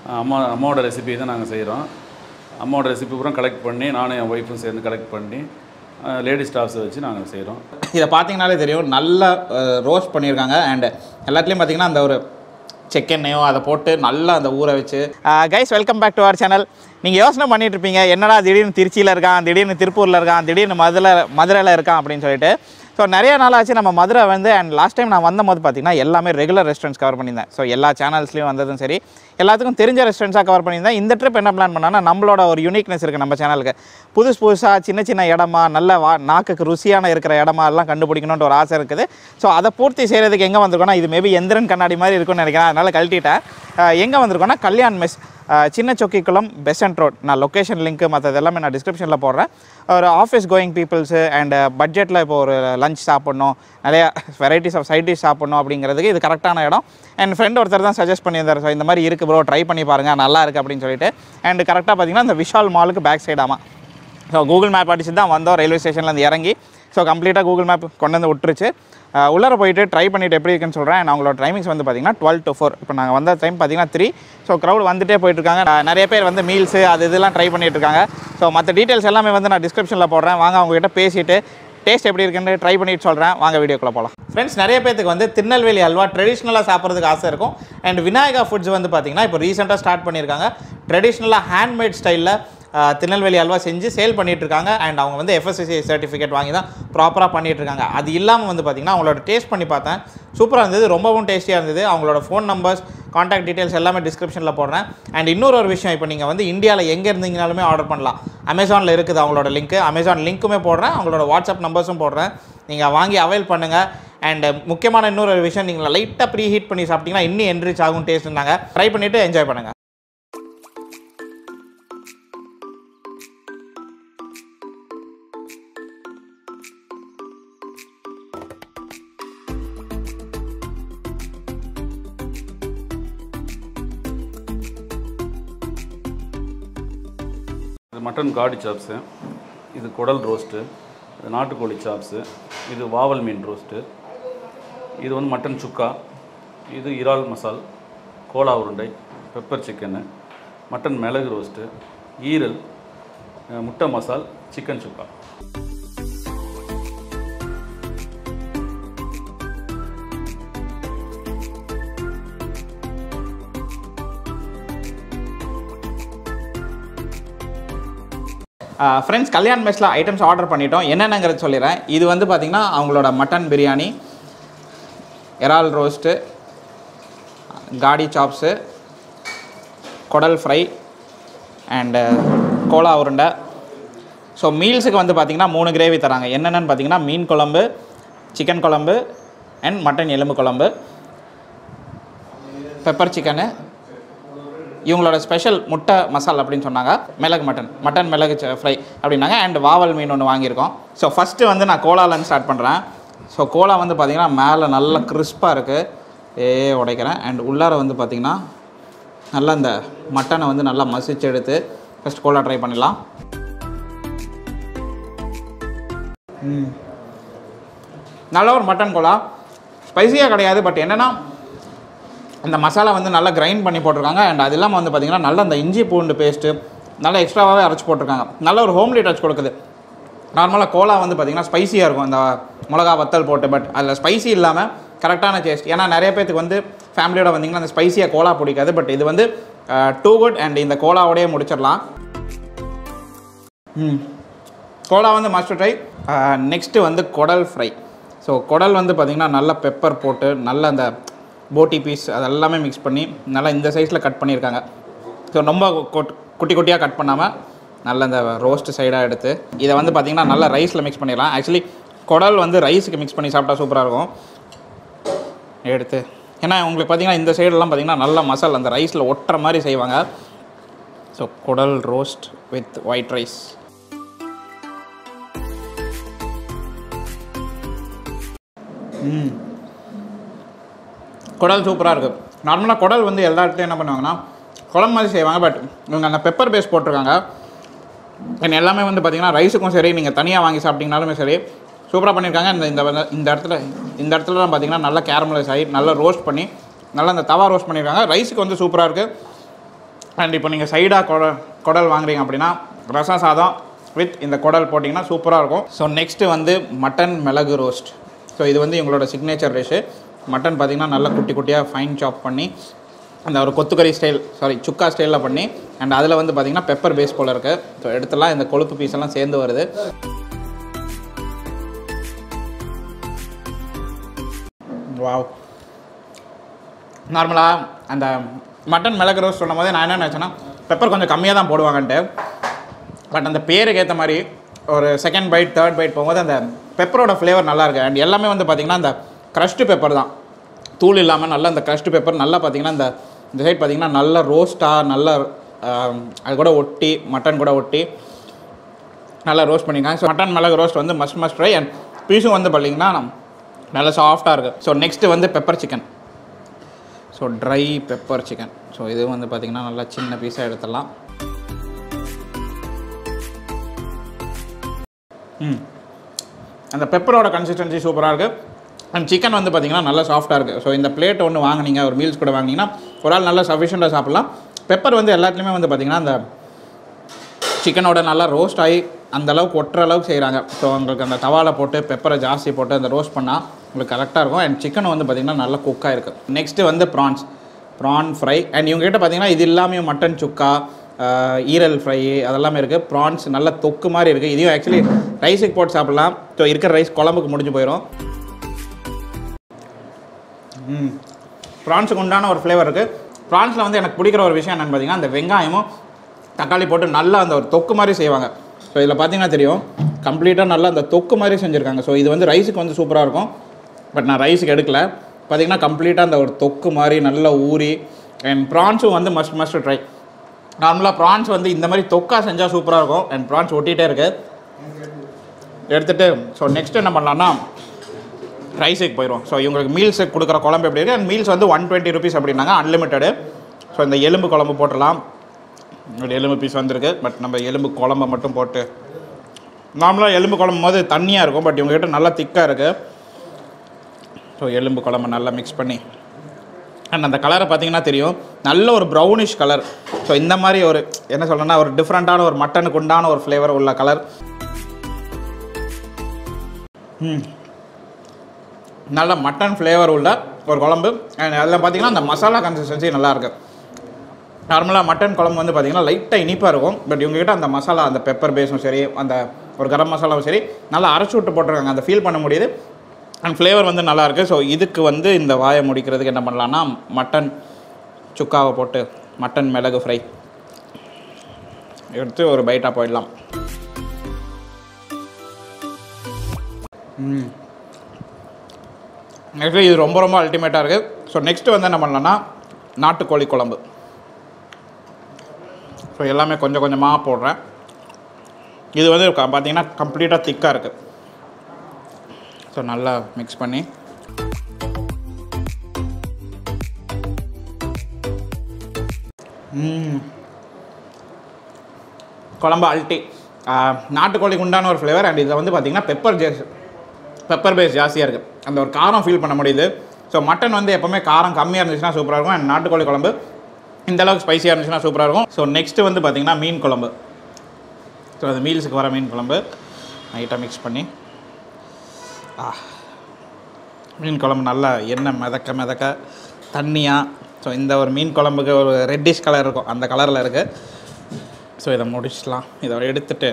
அம்மா அம்மாவோட ரெசிபி தான் நாங்கள் செய்கிறோம் அம்மாவோட ரெசிபி பூரா கலெக்ட் பண்ணி நானும் என் ஒய்ஃபும் சேர்ந்து கலெக்ட் பண்ணி லேடி ஸ்டாஃப்ஸை வச்சு நாங்கள் செய்கிறோம் இதை பார்த்தீங்கனாலே தெரியும் நல்லா ரோஸ்ட் பண்ணியிருக்காங்க அண்ட் எல்லாத்துலேயும் பார்த்தீங்கன்னா அந்த ஒரு செக்கெண்ணையோ அதை போட்டு நல்லா அந்த ஊற வச்சு guys welcome back to our channel நீங்கள் யோசனை பண்ணிட்டு இருப்பீங்க என்னடா திடீர்னு திருச்சியில் இருக்கான் திடீர்னு திருப்பூரில் இருக்கான் திடீர்னு மதுரை மதுரையில் இருக்கான் அப்படின்னு சொல்லிட்டு ஸோ நிறைய நாள் ஆச்சு நம்ம மதுரை வந்து அண்ட் லாஸ்ட் டைம் நான் வந்தபோது பார்த்தீங்கன்னா எல்லாமே ரெகுலர் ரெஸ்டாரண்ட்ஸ் கவர் பண்ணியிருந்தேன் ஸோ எல்லா சேனல்ஸ்லையும் வந்ததும் சரி எல்லாத்துக்கும் தெரிஞ்ச ரெஸ்டாரண்ட்ஸாக கவர் பண்ணியிருந்தேன் இந்த ட்ரிப் என்ன பிளான் பண்ணான்னா நம்மளோட ஒரு யூனிக்னஸ் இருக்குது நம்ம சேனலுக்கு புதுசு புதுசாக சின்ன சின்ன இடமா நல்ல வா நாக்குக்கு ருசியான இருக்கிற இடமா எல்லாம் கண்டுபிடிக்கணுன்ற ஒரு ஆசை இருக்குது ஸோ அதை பூர்த்தி செய்கிறதுக்கு எங்கே வந்திருக்கோம்னா இது மேபி எந்திரன் கண்ணாடி மாதிரி இருக்கும்னு நினைக்கிறேன் அதனால் கழட்டிட்டேன் எங்கே வந்திருக்கோம்னா கல்யாண் மெஸ் அஹ், சின்ன சொக்கிக்குளம் பெசன்ட் ரோட் நான் லொக்கேஷன் லிங்க் மற்றது எல்லாமே நான் டிஸ்கிரிப்ஷனில் போடுறேன் ஒரு ஆஃபீஸ் கோயிங் பீப்புள்ஸு அண்ட் பட்ஜெட்டில் இப்போ ஒரு லஞ்ச் சாப்பிட்ணும் நிறைய வெரைட்டிஸ் ஆஃப் சைட் டிஷ் சாப்பிட்ணும் அப்படிங்கிறதுக்கு இது கரெக்டான இடம் என் ஃப்ரெண்ட் ஒருத்தர் தான் சஜஸ்ட் பண்ணியிருந்தார் ஸோ இந்த மாதிரி இருக்குது ப்ரோ ட்ரை பண்ணி பாருங்கள் நல்லா இருக்குது அப்படின்னு சொல்லிட்டு அண்ட் கரெக்டாக பார்த்தீங்கன்னா இந்த விஷால் மாலுக்கு பேக் சைடாமா ஸோ கூகுள் மேப் அடிச்சு தான் வந்தோம் ரயில்வே ஸ்டேஷன்லேருந்து இறங்கி ஸோ கம்ப்ளீட்டாக கூகுள் மேப் கொண்டு வந்து விட்டுருச்சு அஹ் உள்ளார போயிட்டு ட்ரை பண்ணிட்டு எப்படி இருக்குன்னு சொல்கிறேன் நான் அவங்களோட டைமிங்ஸ் வந்து பார்த்தீங்கன்னா டுவெல் டு ஃபோர் இப்போ நாங்கள் வந்த டைம் பார்த்தீங்கன்னா த்ரீ ஸோ க்ரௌட் வந்துட்டே போயிட்டு இருக்காங்க நான் நிறைய பேர் வந்து மீல்ஸு அது இதெல்லாம் ட்ரை பண்ணிட்டு இருக்காங்க ஸோ மற்ற டீட்டெயில்ஸ் எல்லாமே வந்து நான் டிஸ்கிரிப்ஷனில் போடுறேன் வாங்க அவங்ககிட்ட பேசிட்டு டேஸ்ட் எப்படி இருக்குன்னு ட்ரை பண்ணிட்டு சொல்கிறேன் வாங்க வீடியோக்குள்ளே போகலாம் ஃப்ரெண்ட்ஸ் நிறைய பேத்துக்கு வந்து திருநெல்வேலி அல்வா ட்ரெடிஷ்னலாக சாப்பிட்றதுக்கு ஆசை இருக்கும் அண்ட் விநாயகா ஃபுட்ஸ் வந்து பார்த்தீங்கன்னா இப்போ ரீசெண்டாக ஸ்டார்ட் பண்ணியிருக்காங்க ட்ரெடிஷ்னலாக ஹேண்ட்மேட் ஸ்டைலில் திருநெல்வேலி அல்வா செஞ்சு சேல் பண்ணிட்டு இருக்காங்க அண்ட் அவங்க வந்து எஃப்எஸ்எஸ்சி சர்டிஃபிகேட் வாங்கி தான் ப்ராப்பராக பண்ணிட்டு இருக்காங்க அது இல்லாமல் வந்து பார்த்திங்கன்னா அவங்களோட டேஸ்ட் பண்ணி பார்த்தேன் சூப்பராக இருந்தது ரொம்பவும் டேஸ்டியாக இருந்தது அவங்களோட ஃபோன் நம்பர்ஸ் காண்டாக்ட் டீட்டெயில்ஸ் எல்லாமே டிஸ்கிரிப்ஷனில் போடுறேன் அண்ட் இன்னொரு ஒரு விஷயம் இப்போ நீங்கள் வந்து இந்தியாவில் எங்கே இருந்தீங்கனாலுமே ஆர்டர் பண்ணலாம் அமேசானில் இருக்குது அவங்களோட லிங்க் அமேசான் லிங்க்குமே போடுறேன் அவங்களோட வாட்ஸ்அப் நம்பர்ஸும் போடுறேன் நீங்கள் வாங்கி அவைல் பண்ணுங்கள் அண்ட் முக்கியமான இன்னொரு ஒரு விஷயம் நீங்கள் லைட்டாக ப்ரீ ஹீட் பண்ணி சாப்பிட்டீங்கன்னா இன்னும் என்ரிச் ஆகும் டேஸ்ட்னாங்க ட்ரை பண்ணிவிட்டு என்ஜாய் பண்ணுங்கள் இது மட்டன் காடி சாப்ஸு இது குடல் ரோஸ்ட்டு இது நாட்டுக்கோழி சாப்ஸு இது வாவல் மீன் ரோஸ்ட்டு இது வந்து மட்டன் சுக்கா இது இறால் மசால் கோலா உருண்டை பெப்பர் சிக்கனு மட்டன் மிளகு ரோஸ்ட்டு ஈரல் அஹ், முட்டை மசால் சிக்கன் சுக்கா ஃப்ரெண்ட்ஸ் கல்யாண் மெஸ்ஸில் ஐட்டம்ஸ் ஆர்டர் பண்ணிட்டோம் என்னென்னங்கிறது சொல்லிடுறேன் இது வந்து பார்த்திங்கன்னா அவங்களோட மட்டன் பிரியாணி இறால் ரோஸ்ட்டு காடி சாப்ஸு குடல் ஃப்ரை அண்டு கோலா உருண்டை ஸோ மீல்ஸுக்கு வந்து பார்த்திங்கன்னா மூணு கிரேவி தராங்க என்னென்னு பார்த்தீங்கன்னா மீன் குழம்பு சிக்கன் குழம்பு அண்ட் மட்டன் எலும்பு குழம்பு பெப்பர் சிக்கனு இவங்களோட ஸ்பெஷல் முட்டை மசால் அப்படின்னு சொன்னாங்க மிளகு மட்டன் மட்டன் மிளகு ஃப்ரை அப்படின்னாங்க அண்ட் வாவல் மீன் ஒன்று வாங்கியிருக்கோம் ஸோ ஃபஸ்ட்டு வந்து நான் கோலாலன்னு ஸ்டார்ட் பண்ணுறேன் ஸோ கோலா வந்து பார்த்திங்கன்னா மேலே நல்லா கிறிஸ்பாக இருக்குது ஏ உடைக்கிறேன் அண்ட் உள்ளார வந்து பார்த்திங்கன்னா நல்லா இந்த மட்டனை வந்து நல்லா மசிச்சு எடுத்து ஃபஸ்ட் கோலா ட்ரை பண்ணிடலாம் ம். நல்ல ஒரு மட்டன் கோலா ஸ்பைசியாக கிடையாது பட் என்னென்னா இந்த மசாலா வந்து நல்லா கிரைண்ட் பண்ணி போட்டிருக்காங்க அண்ட் அது இல்லாமல் வந்து பார்த்திங்கன்னா நல்ல அந்த இஞ்சி பூண்டு பேஸ்ட்டு நல்லா எக்ஸ்ட்ராவாகவே அரைச்சி போட்டிருக்காங்க நல்ல ஒரு ஹோம்லி டச் கொடுக்குது நார்மலாக கோலா வந்து பார்த்திங்கன்னா ஸ்பைசியாக இருக்கும் இந்த மிளகா வத்தல் போட்டு பட் அதில் ஸ்பைசி இல்லாமல் கரெக்டான டேஸ்ட் ஏன்னா நிறைய பேத்துக்கு வந்து ஃபேமிலியோட வந்தீங்கன்னா அந்த ஸ்பைசியாக கோலா பிடிக்காது பட் இது வந்து டூ குட் அண்ட் இந்த கோலாவோடயே முடிச்சிடலாம் ம் கோலா வந்து மஸ்ட் ட்ரை நெக்ஸ்ட்டு வந்து குடல் ஃப்ரை ஸோ குடல் வந்து பார்த்திங்கன்னா நல்ல பெப்பர் போட்டு நல்ல அந்த போட்டி பீஸ் அதெல்லாமே மிக்ஸ் பண்ணி நல்லா இந்த சைஸில் கட் பண்ணியிருக்காங்க ஸோ ரொம்ப கொட்- குட்டி குட்டியாக கட் பண்ணாமல் நல்ல இந்த ரோஸ்ட் சைடாக எடுத்து இதை வந்து பார்த்திங்கன்னா நல்லா ரைஸில் மிக்ஸ் பண்ணிடலாம் ஆக்சுவலி குடல் வந்து ரைஸுக்கு மிக்ஸ் பண்ணி சாப்பிட்டா சூப்பராக இருக்கும் எடுத்து ஏன்னா உங்களுக்கு பார்த்தீங்கன்னா இந்த சைடெல்லாம் பார்த்தீங்கன்னா நல்ல மசால் அந்த ரைஸில் ஒட்டுற மாதிரி செய்வாங்க ஸோ குடல் ரோஸ்ட் வித் ஒயிட் ரைஸ் ம் குடல் சூப்பராக இருக்குது நார்மலாக குடல் வந்து எல்லா இடத்துலையும் என்ன பண்ணுவாங்கன்னா குழம்பு மாதிரி செய்வாங்க பட் இவங்க அந்த பெப்பர் பேஸ் போட்டிருக்காங்க and எல்லாமே வந்து பார்த்தீங்கன்னா ரைஸுக்கும் சரி நீங்கள் தனியாக வாங்கி சாப்பிட்டீங்கனாலுமே சரி சூப்பராக பண்ணியிருக்காங்க இந்த இந்த வந்து- இந்த இடத்துல இந்த இடத்துல தான் பார்த்தீங்கன்னா நல்லா கேரமலைஸ் ஆகி நல்லா ரோஸ்ட் பண்ணி நல்லா அந்த தவா ரோஸ்ட் பண்ணியிருக்காங்க ரைஸுக்கு வந்து சூப்பராக இருக்குது அண்ட் இப்போ நீங்கள் சைடாக குடல் குடல் வாங்குறீங்க அப்படின்னா ரசம் சாதம் வித் இந்த குடல் போட்டிங்கன்னா சூப்பராக இருக்கும் ஸோ நெக்ஸ்ட்டு வந்து மட்டன் மிளகு ரோஸ்ட் ஸோ இது வந்து இவங்களோட சிக்னேச்சர் டிஷ்ஷு மட்டன் பார்த்தீங்கன்னா நல்லா குட்டி குட்டியாக ஃபைன் சாப் பண்ணி அந்த ஒரு கொத்துக்கறி ஸ்டைல் சாரி சுக்கா ஸ்டைலில் பண்ணி அண்ட் அதில் வந்து பார்த்தீங்கன்னா பெப்பர் பேஸ் போல் இருக்குது ஸோ எடுத்துலாம் இந்த கொழுப்பு பீஸ் எல்லாம் சேர்ந்து வருது வாவ் நார்மலாக அந்த மட்டன் மிளகு ரோஸ்ட் சொல்லும் போதே நான் என்ன நினச்சேன்னா பெப்பர் கொஞ்சம் கம்மியாக தான் போடுவாங்கன்ட்டு பட் அந்த பேருக்கு ஏற்ற மாதிரி ஒரு செகண்ட் பைட் தேர்ட் பைட் போகும்போது அந்த பெப்பரோட ஃப்ளேவர் நல்லா இருக்கு அண்ட் எல்லாமே வந்து பார்த்திங்கன்னா அந்த க்ரஷ்டு பெப்பர் தான் தூள் இல்லாமல் நல்லா அந்த க்ரஷ்டு பெப்பர் நல்லா பார்த்தீங்கன்னா இந்த இந்த சைட் பார்த்தீங்கன்னா நல்ல ரோஸ்ட்டாக நல்ல ஆம், அது கூட ஒட்டி மட்டன் கூட ஒட்டி நல்லா ரோஸ்ட் பண்ணியிருக்காங்க ஸோ மட்டன் மிளகு ரோஸ்ட் வந்து மஸ்ட் மஸ்ட் ட்ரை அண்ட் பீஸும் வந்து பார்த்தீங்கன்னா நல்லா சாஃப்டாக இருக்குது ஸோ நெக்ஸ்ட்டு வந்து pepper chicken so dry pepper chicken so இது வந்து பார்த்திங்கன்னா நல்லா சின்ன பீஸாக எடுத்துடலாம் ம் அந்த பெப்பரோட கன்சிஸ்டன்சி சூப்பராக இருக்குது அண்ட் சிக்கன் வந்து பார்த்திங்கன்னா நல்லா சாஃப்டாக இருக்குது ஸோ இந்த பிளேட் ஒன்று வாங்குனீங்க ஒரு மீல்ஸ் கூட வாங்குனீங்கன்னா ஒரு ஆள் நல்லா சஃபிஷியண்ட்டாக சாப்பிட்லாம் பெப்பர் வந்து எல்லாத்துலேயுமே வந்து பார்த்திங்கன்னா அந்த சிக்கனோட நல்லா ரோஸ்ட் ஆகி அந்த அளவுக்கு ஒட்டுற அளவுக்கு செய்கிறாங்க ஸோ உங்களுக்கு அந்த தவாவில் போட்டு பெப்பரை ஜாஸ்தி போட்டு அந்த ரோஸ்ட் பண்ணால் உங்களுக்கு கரெக்டாக இருக்கும் அண்ட் சிக்கன் வந்து பார்த்திங்கன்னா நல்லா குக்காக இருக்குது நெக்ஸ்ட்டு வந்து ப்ரான்ஸ் ப்ரான் ஃப்ரை அண்ட் இவங்ககிட்ட பார்த்தீங்கன்னா இது இல்லாமல் மட்டன் சுக்கா ஆஹ், ஈரல் ஃப்ரை அதெல்லாமே இருக்குது ப்ரான்ஸ் நல்ல தொக்கு மாதிரி இருக்குது இதையும் ஆக்சுவலி ரைஸுக்கு போட்டு சாப்பிட்லாம் ஸோ இருக்கிற ரைஸ் குழம்புக்கு முடிஞ்சு போயிடும் ம் ப்ரான்ஸுக்கு உண்டான ஒரு ஃப்ளேவர் இருக்குது ப்ரான்ஸில் வந்து எனக்கு பிடிக்கிற ஒரு விஷயம் என்னென்னு பார்த்தீங்கன்னா அந்த வெங்காயமும் தக்காளி போட்டு நல்லா அந்த ஒரு தொக்கு மாதிரி செய்வாங்க ஸோ இதில் பார்த்தீங்கன்னா தெரியும் கம்ப்ளீட்டாக நல்லா அந்த தொக்கு மாதிரி செஞ்சுருக்காங்க ஸோ இது வந்து ரைஸுக்கு வந்து சூப்பராக இருக்கும் பட் நான் ரைஸுக்கு எடுக்கல பார்த்தீங்கன்னா கம்ப்ளீட்டாக அந்த ஒரு தொக்கு மாதிரி நல்லா ஊறி அண்ட் ப்ரான்ஸும் வந்து மஸ்ட் மஸ்ட் ட்ரை நார்மலாக ப்ரான்ஸ் வந்து இந்த மாதிரி தொக்கா செஞ்சால் சூப்பராக இருக்கும் அண்ட் ப்ரான்ஸ் ஒட்டிகிட்டே இருக்குது எடுத்துகிட்டு ஸோ நெக்ஸ்ட் என்ன பண்ணலான்னா ரைஸுக்கு போயிடும் ஸோ இவங்களுக்கு மீல்ஸுக்கு கொடுக்குற குழம்பு எப்படி இருக்குது அண்ட் மீல்ஸ் வந்து ஒன் டுவெண்ட்டி ருபீஸ் அப்படின்னாங்க அன்லிமிட்டடு ஸோ இந்த எலும்பு குழம்பு போட்டுடலாம் ஒரு எலும்பு பீஸ் வந்திருக்கு பட் நம்ம எலும்பு குழம்பை மட்டும் போட்டு நார்மலாக எலும்பு குழம்பு போது தண்ணியாக இருக்கும் பட் இவங்ககிட்ட நல்லா திக்காக இருக்குது ஸோ எலும்பு குழம்பு நல்லா மிக்ஸ் பண்ணி அண்ட் அந்த கலரை பார்த்தீங்கன்னா தெரியும் நல்ல ஒரு ப்ரௌனிஷ் கலர் ஸோ இந்த மாதிரி ஒரு என்ன சொல்கிறேன்னா ஒரு டிஃப்ரெண்ட்டான ஒரு மட்டனுக்கு உண்டான ஒரு ஃப்ளேவர் உள்ள கலர் ம் நல்ல மட்டன் ஃப்ளேவர் உள்ள ஒரு குழம்பு அண்ட் அதில் பார்த்தீங்கன்னா அந்த மசாலா கன்சிஸ்டன்சி நல்லா இருக்கு நார்மலாக மட்டன் குழம்பு வந்து பார்த்தீங்கன்னா லைட்டாக இனிப்பாக இருக்கும் பட் இவங்ககிட்ட அந்த மசாலா அந்த பெப்பர் பேஸும் சரி அந்த ஒரு கரம் மசாலாவும் சரி நல்லா அரைச்சி விட்டு போட்டிருக்காங்க அந்த ஃபீல் பண்ண முடியுது அண்ட் ஃப்ளேவர் வந்து நல்லா இருக்கு ஸோ இதுக்கு வந்து இந்த வாயை முடிக்கிறதுக்கு என்ன பண்ணலான்னா மட்டன் சுக்காவை போட்டு மட்டன் மிளகு ஃப்ரை எடுத்து ஒரு பைட்டாக போயிடலாம் ம் ஆக்சுவலி இது ரொம்ப ரொம்ப அல்டிமேட்டாக இருக்குது ஸோ நெக்ஸ்ட்டு வந்து என்ன பண்ணலாம்னா நாட்டுக்கோழி குழம்பு ஸோ எல்லாமே கொஞ்சம் கொஞ்சமாக போடுறேன் இது வந்து க- பார்த்தீங்கன்னா கம்ப்ளீட்டாக திக்காக இருக்குது ஸோ நல்லா மிக்ஸ் பண்ணி ம். குழம்பு அல்ட்டி ஆஹ், நாட்டுக்கோழிக்கு உண்டான ஒரு ஃப்ளேவர் அண்ட் இதில் வந்து பார்த்தீங்கன்னா பெப்பர் ஜேஸ் பெப்பர் பேஸ் ஜாஸ்தியாக இருக்குது அந்த ஒரு காரம் ஃபீல் பண்ண முடியுது ஸோ மட்டன் வந்து எப்போவுமே காரம் கம்மியாக இருந்துச்சுன்னா சூப்பராக இருக்கும் அண்ட் நாட்டுக்கோழி குழம்பு இந்த அளவுக்கு ஸ்பைசியாக இருந்துச்சுன்னா சூப்பராக இருக்கும் ஸோ நெக்ஸ்ட்டு வந்து பார்த்திங்கன்னா மீன் குழம்பு ஸோ அது மீல்ஸுக்கு வர மீன் குழம்பு நைட்டாக மிக்ஸ் பண்ணி ஆ மீன் குழம்பு நல்லா எண்ணெய் மிதக்க மிதக்க தண்ணியாக ஸோ இந்த ஒரு மீன் குழம்புக்கு ஒரு ரெட்டிஷ் கலர் இருக்கும் அந்த கலரில் இருக்குது ஸோ இதை முடிச்சிடலாம் இதை எடுத்துட்டு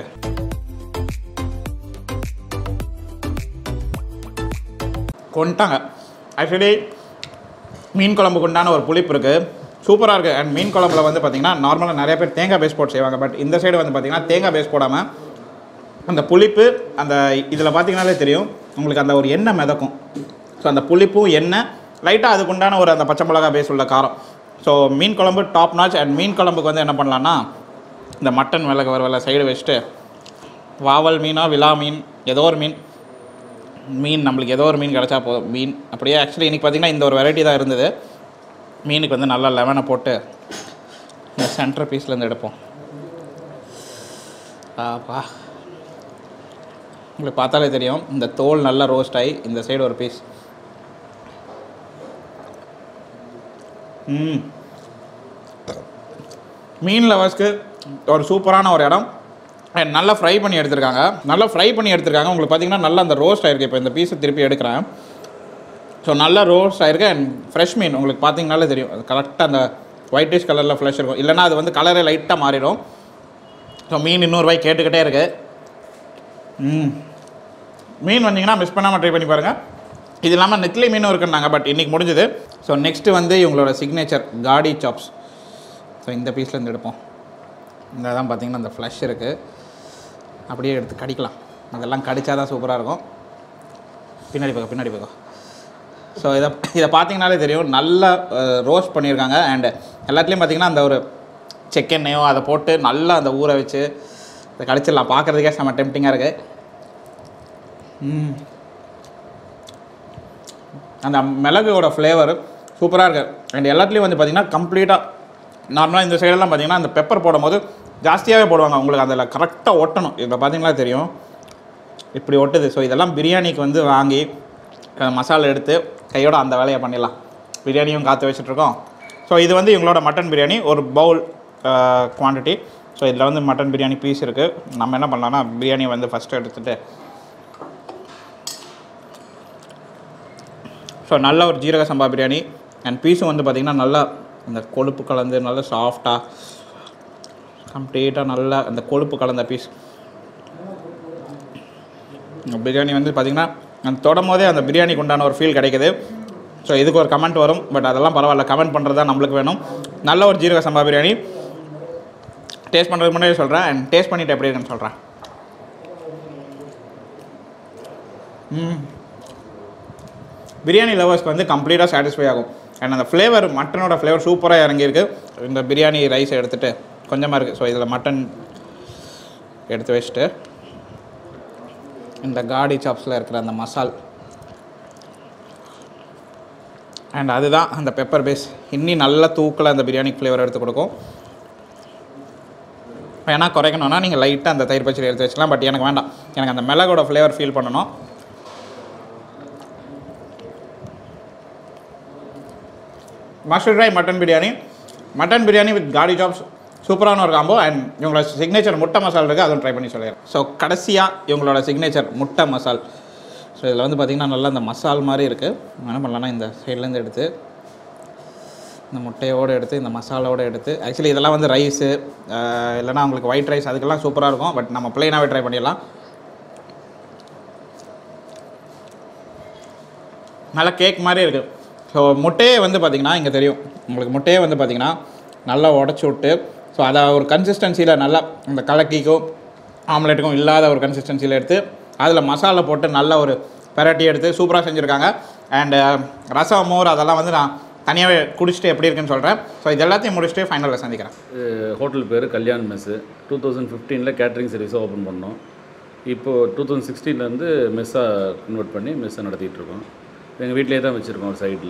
கொண்டாங்க ஆக்சுவலி மீன் குழம்புக்கு உண்டான ஒரு புளிப்பு இருக்குது சூப்பராக இருக்குது அண்ட் மீன் குழம்புல வந்து பார்த்திங்கன்னா நார்மலாக நிறைய பேர் தேங்காய் பேஸ் போட்டு செய்வாங்க பட் இந்த சைடு வந்து பார்த்திங்கன்னா தேங்காய் பேஸ் போடாமல் அந்த புளிப்பு அந்த இதில் பார்த்தீங்கன்னாலே தெரியும் உங்களுக்கு அந்த ஒரு எண்ணெய் மிதக்கும் ஸோ அந்த புளிப்பும் எண்ணெய் லைட்டாக அதுக்கு உண்டான ஒரு அந்த பச்சை மிளகா பேஸ் உள்ள காரம் ஸோ மீன் குழம்பு டாப் நாச் அண்ட் மீன் குழம்புக்கு வந்து என்ன பண்ணலான்னா இந்த மட்டன் மிளகு வறுவலை சைடு வச்சுட்டு வாவல் மீனா விலா மீன் ஏதோ ஒரு மீன் மீன் நம்மளுக்கு ஏதோ ஒரு மீன் கிடச்சா போதும் மீன் அப்படியே ஆக்சுவலி இன்றைக்கி பார்த்தீங்கன்னா இந்த ஒரு வெரைட்டி தான் இருந்தது மீனுக்கு வந்து நல்லா லெமனை போட்டு இந்த சென்டர் பீஸ்லேருந்து எடுப்போம் ஆப்பா உங்களுக்கு பார்த்தாலே தெரியும் இந்த தோல் நல்லா ரோஸ்ட் ஆகி இந்த சைடு ஒரு பீஸ் ம் மீன் லவர்ஸ்க்கு ஒரு சூப்பரான ஒரு இடம் And நல்லா ஃப்ரை பண்ணி எடுத்திருக்காங்க நல்லா ஃப்ரை பண்ணி எடுத்திருக்காங்க உங்களுக்கு பார்த்தீங்கன்னா நல்லா அந்த ரோஸ்ட் ஆயிருக்கு இப்போ இந்த பீஸை திருப்பி எடுக்கிறேன் ஸோ நல்லா ரோஸ்ட் ஆயிருக்கு அண்ட் ஃப்ரெஷ் மீன் உங்களுக்கு பார்த்தீங்கனாலே தெரியும் அது கரெக்டாக அந்த ஒயிட்டிஷ் கலரில் ஃப்ளஷ் இருக்கும் இல்லைன்னா அது வந்து கலரே லைட்டாக மாறிடும் ஸோ மீன் இன்னொருவாய் கேட்டுக்கிட்டே இருக்கு ம் மீன் வந்தீங்கன்னா மிஸ் பண்ணாமல் ட்ரை பண்ணி பாருங்கள் இது இல்லாமல் நெத்திலி மீனும் இருக்குன்னாங்க பட் இன்றைக்கி முடிஞ்சுது ஸோ நெக்ஸ்ட்டு வந்து இவங்களோட சிக்னேச்சர் காடி சாப்ஸ் ஸோ இந்த பீஸ்லேருந்து எடுப்போம் இந்த தான் பார்த்தீங்கன்னா அந்த ஃப்ளஷ் இருக்குது அப்படியே எடுத்து கடிக்கலாம் அதெல்லாம் கடிச்சா தான் சூப்பராக இருக்கும் பின்னாடி பக்கம் பின்னாடி பக்கம் ஸோ இதை இதை பார்த்தீங்கனாலே தெரியும் நல்லா ரோஸ்ட் பண்ணியிருக்காங்க அண்ட் எல்லாத்துலேயும் பார்த்தீங்கன்னா அந்த ஒரு செக்கெண்ணையோ அதை போட்டு நல்லா அந்த ஊற வச்சு அதை கடிச்சிடலாம் பார்க்குறதுக்கே செம்ம டெம்டிங்காக இருக்குது ம் அந்த மிளகுவோட ஃப்ளேவர் சூப்பராக இருக்குது அண்ட் எல்லாத்துலேயும் வந்து பார்த்தீங்கன்னா கம்ப்ளீட்டாக நார்மலாக இந்த சைடெல்லாம் பார்த்தீங்கன்னா அந்த பெப்பர் போடும்போது ஜாஸ்தியாகவே போடுவாங்க உங்களுக்கு அதில் கரெக்டாக ஒட்டணும் இதில் பார்த்தீங்களா தெரியும் இப்படி ஒட்டுது ஸோ இதெல்லாம் பிரியாணிக்கு வந்து வாங்கி அஹ், மசாலா எடுத்து கையோட அந்த வேலையை பண்ணிடலாம் பிரியாணியும் காற்று வச்சுட்ருக்கோம் ஸோ இது வந்து இவங்களோட மட்டன் பிரியாணி ஒரு பவுல் குவான்டிட்டி ஸோ இதில் வந்து மட்டன் பிரியாணி பீஸ் இருக்குது நம்ம என்ன பண்ணலாம்னா பிரியாணியை வந்து ஃபஸ்ட்டு எடுத்துகிட்டு ஸோ நல்ல ஒரு ஜீரக சம்பா பிரியாணி அண்ட் பீஸும் வந்து பார்த்திங்கன்னா நல்லா அந்த கொழுப்பு கலந்து நல்லா சாஃப்டாக கம்ப்ளீட்டாக நல்லா அந்த கொழுப்பு கலந்த பீஸ் பிரியாணி வந்து பார்த்திங்கன்னா அந்த தொடும் போதே அந்த பிரியாணிக்கு உண்டான ஒரு ஃபீல் கிடைக்குது ஸோ இதுக்கு ஒரு கமெண்ட் வரும் பட் அதெல்லாம் பரவாயில்ல கமெண்ட் பண்ணுறது தான் நம்மளுக்கு வேணும் நல்ல ஒரு ஜீரக சம்பா பிரியாணி டேஸ்ட் பண்ணுறதுக்கு முன்னாடி சொல்கிறேன் அண்ட் டேஸ்ட் பண்ணிவிட்டு எப்படி இருக்குன்னு சொல்கிறேன் ம் பிரியாணி லவர்ஸ்க்கு வந்து கம்ப்ளீட்டாக சாட்டிஸ்ஃபை ஆகும் அண்ட் அந்த ஃப்ளேவர் மட்டனோட ஃப்ளேவர் சூப்பராக இறங்கியிருக்கு இந்த பிரியாணி ரைஸ் எடுத்துகிட்டு கொஞ்சமாக இருக்குது ஸோ இதில் மட்டன் எடுத்து வச்சுட்டு இந்த காடி சாப்ஸில் இருக்கிற அந்த மசால் அண்ட் அதுதான் அந்த பெப்பர் பேஸ் இன்னி நல்ல தூக்கில் அந்த பிரியாணிக்கு ஃப்ளேவர் எடுத்து கொடுக்கும் வேணால் குறைக்கணும்னா நீங்கள் லைட்டாக அந்த தயிர் பச்சடி எடுத்து வச்சுக்கலாம் பட் எனக்கு வேண்டாம் எனக்கு அந்த மிளகோட ஃப்ளேவர் ஃபீல் பண்ணணும் must try mutton biryani mutton biryani with காடி சாப்ஸ் சூப்பரான ஒரு காம்போ அண்ட் இவங்களோட சிக்னேச்சர் முட்டை மசால் இருக்குது அதுவும் ட்ரை பண்ணி சொல்லிடுறேன் ஸோ கடைசியாக இவங்களோட சிக்னேச்சர் முட்டை மசால் ஸோ இதில் வந்து பார்த்திங்கன்னா நல்லா இந்த மசால் மாதிரி இருக்குது என்ன பண்ணலாம்னா இந்த சைட்லேருந்து எடுத்து இந்த முட்டையோடு எடுத்து இந்த மசாலாவோடு எடுத்து ஆக்சுவலி இதெல்லாம் வந்து ரைஸு இல்லைனா உங்களுக்கு ஒயிட் ரைஸ் அதுக்கெல்லாம் சூப்பராக இருக்கும் பட் நம்ம ப்ளைனாகவே ட்ரை பண்ணிடலாம் நல்லா கேக் மாதிரி இருக்குது ஸோ முட்டையே வந்து பார்த்திங்கன்னா இங்கே தெரியும் உங்களுக்கு முட்டையே வந்து பார்த்திங்கன்னா நல்லா உடச்சி விட்டு ஸோ அதை ஒரு கன்சிஸ்டன்சியில் நல்லா இந்த கலக்கிக்கும் ஆம்லெட்டுக்கும் இல்லாத ஒரு கன்சிஸ்டன்சியில் எடுத்து அதில் மசாலா போட்டு நல்ல ஒரு பெரட்டி எடுத்து சூப்பராக செஞ்சுருக்காங்க அண்டு ரசம் மோர் அதெல்லாம் வந்து நான் தனியாகவே குடிச்சிட்டு எப்படி இருக்குன்னு சொல்கிறேன் ஸோ இது எல்லாத்தையும் முடிச்சுட்டு ஃபைனலில் சந்திக்கிறேன் ஹோட்டல் பேர் கல்யாண் மெஸ்ஸு டூ தௌசண்ட் ஃபிஃப்டீனில் கேட்ரிங் சர்வீஸை ஓப்பன் பண்ணோம் இப்போது டூ தௌசண்ட் சிக்ஸ்டீன்லேருந்து மெஸ்ஸாக கன்வெர்ட் பண்ணி மெஸ்ஸை நடத்திட்டு இருக்கோம் எங்கள் வீட்டிலே தான் வச்சுருக்கோம் ஒரு சைடில்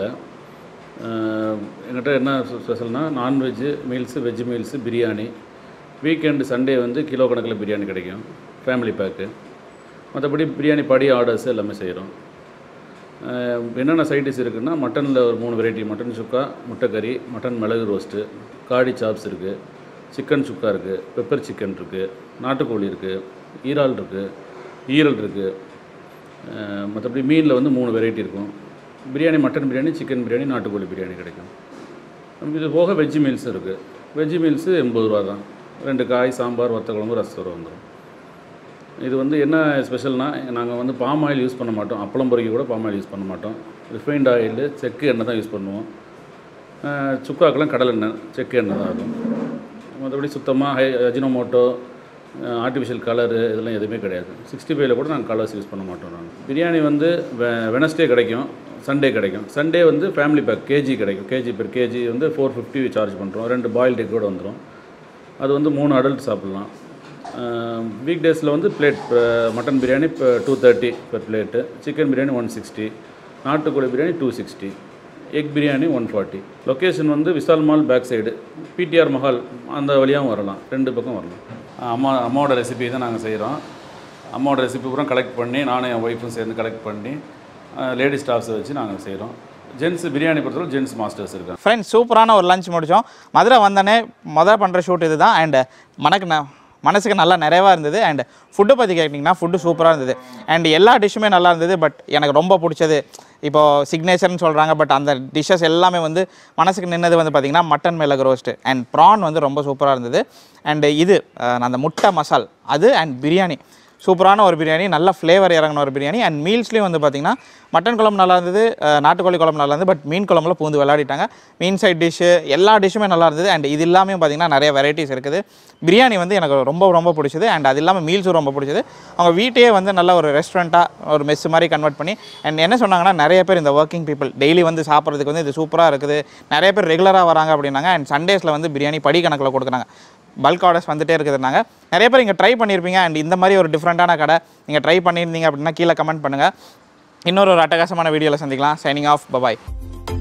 எங்கிட்ட என்ன ஸ்பெஷல்னால் non-veg meals veg meals biryani weekend Sunday வந்து கிலோ கணக்கில் பிரியாணி கிடைக்கும் ஃபேமிலி பேக்கு மற்றபடி பிரியாணி படி ஆர்டர்ஸ் எல்லாமே செய்கிறோம் என்னென்ன சைட் டிஷ் இருக்குன்னா மட்டனில் ஒரு மூணு வெரைட்டி மட்டன் சுக்கா முட்டைக்கறி மட்டன் மிளகு ரோஸ்ட்டு காடி சாப்ஸ் இருக்குது சிக்கன் சுக்கா இருக்குது பெப்பர் சிக்கன் இருக்குது நாட்டுக்கோழி இருக்குது ஈரால் இருக்குது ஈரல் இருக்குது மற்றபடி மீனில் வந்து மூணு வெரைட்டி இருக்கும் பிரியாணி மட்டன் பிரியாணி சிக்கன் பிரியாணி நாட்டுக்கோழி பிரியாணி கிடைக்கும் நமக்கு இது போக வெஜ் மீல்ஸ் இருக்குது வெஜ் மீல்ஸு எண்பது ரூபா தான் ரெண்டு காய் சாம்பார் வத்த குழம்பு ரசம் வந்துடும் இது வந்து என்ன ஸ்பெஷல்னால் நாங்கள் வந்து பாம் ஆயில் யூஸ் பண்ண மாட்டோம் அப்பளம் பொறிக்க கூட பாம் ஆயில் யூஸ் பண்ண மாட்டோம் ரிஃபைண்ட் ஆயில் செக்கு எண்ணெய் தான் யூஸ் பண்ணுவோம் அஹ் சுக்காக்கெல்லாம் கடல் எண்ணெய் செக்கு எண்ணெய் தான் இருக்கும் மற்றபடி சுத்தமாக ஹை அஜினோமோட்டோ ஆர்டிஃபிஷியல் கலரு இதெல்லாம் எதுவுமே கிடையாது சிக்ஸ்டி ஃபைவ்ல கூட நாங்கள் கலர்ஸ் யூஸ் பண்ண மாட்டோம் நாங்கள் பிரியாணி வந்து வெனஸ்டே கிடைக்கும் சண்டே கிடைக்கும் சண்டே வந்து ஃபேமிலி பேக் கேஜி கிடைக்கும் கேஜி பெர் கேஜி வந்து ஃபோர் ஃபிஃப்டி சார்ஜ் பண்ணுறோம் ரெண்டு பாயில்டு எக் கூட வந்துடும் அது வந்து மூணு அடல்ட் சாப்பிட்லாம் வீக் டேஸில் வந்து பிளேட் மட்டன் பிரியாணி இப்போ two thirty per plate chicken biryani one sixty நாட்டுக்கோழி biryani two sixty egg biryani one forty location வந்து Vishal mall back side PTR Mahal அந்த வழியாகவும் வரலாம் ரெண்டு பக்கம் வரலாம் அம்மா அம்மாவோட ரெசிபி தான் நாங்கள் செய்கிறோம் அம்மாவோட ரெசிபி பூரா கலெக்ட் பண்ணி நானும் என் ஒய்ஃபும் சேர்ந்து கலெக்ட் பண்ணி லேடி ஸ்டாஃப்ஸை வச்சு நாங்கள் செய்கிறோம் ஜென்ஸ் பிரியாணி பொறுத்தவரை ஜென்ஸ் மாஸ்டர்ஸ் இருக்காங்க ஃப்ரெண்ட்ஸ் சூப்பரான ஒரு லஞ்ச் முடித்தோம் மதுரை வந்தோடனே மொதல் பண்ணுற ஷூட் இது தான் அண்ட் மனக்கு ந மனசுக்கு நல்லா நிறைவாக இருந்தது அண்ட் ஃபுட்டை பற்றி கேட்டிங்கன்னா ஃபுட்டு சூப்பராக இருந்தது அண்ட் எல்லா டிஷ்ஷுமே நல்லா இருந்தது பட் எனக்கு ரொம்ப பிடிச்சது இப்போது சிக்னேச்சர்னு சொல்கிறாங்க பட் அந்த டிஷ்ஷஸ் எல்லாமே வந்து மனசுக்கு நின்னது வந்து பார்த்திங்கன்னா மட்டன் மிளகு ரோஸ்ட்டு அண்ட் ப்ரான் வந்து ரொம்ப சூப்பராக இருந்தது அண்ட் இது அஹ், அந்த முட்டை மசால் அது அண்ட் பிரியாணி சூப்பரான ஒரு பிரியாணி நல்ல ஃப்ளேவர் இறங்கின ஒரு பிரியாணி அண்ட் மீல்ஸ்லேயும் வந்து பார்த்திங்கன்னா மட்டன் குழம்பு நல்லா இருந்தது அஹ், நாட்டுக்கோழி குழம்பு நல்லா இருந்தது பட் மீன் குழம்புல பூந்து விளையாடிட்டாங்க மீன் சைட் டிஷ்ஷு எல்லா டிஷ்ஷுமே நல்லா இருந்தது அண்ட் இது எல்லாமே பார்த்திங்கன்னா நிறைய வெரைட்டிஸ் இருக்குது பிரியாணி வந்து எனக்கு ரொம்ப ரொம்ப பிடிச்சது அண்ட் அது இல்லாமல் மீல்ஸும் ரொம்ப பிடிச்சது அவங்க வீட்டையே வந்து நல்ல ஒரு ரெஸ்டாரண்ட்டாக ஒரு மெஸ் மாதிரி கன்வெர்ட் பண்ணி அண்ட் என்ன சொன்னாங்கன்னா நிறைய பேர் இந்த ஒர்க்கிங் பீப்புள் டெய்லி வந்து சாப்பிட்றதுக்கு வந்து இது சூப்பராக இருக்குது நிறைய பேர் ரெகுலராக வராங்க அப்படின்னாங்க அண்ட் சண்டேஸில் வந்து பிரியாணி படி கணக்கில் கொடுக்குறாங்க பல்க் ஆர்டர்ஸ் வந்துட்டே இருக்குதுனாங்க நிறைய பேர் இங்கே ட்ரை பண்ணியிருப்பீங்க அண்ட் இந்த மாதிரி ஒரு டிஃப்ரெண்ட்டான கடை நீங்கள் ட்ரை பண்ணியிருந்தீங்க அப்படின்னா கீழே கமெண்ட் பண்ணுங்கள் இன்னொரு ஒரு அட்டகாசமான வீடியோவில் சந்திக்கலாம் சைனிங் ஆஃப் பபாய்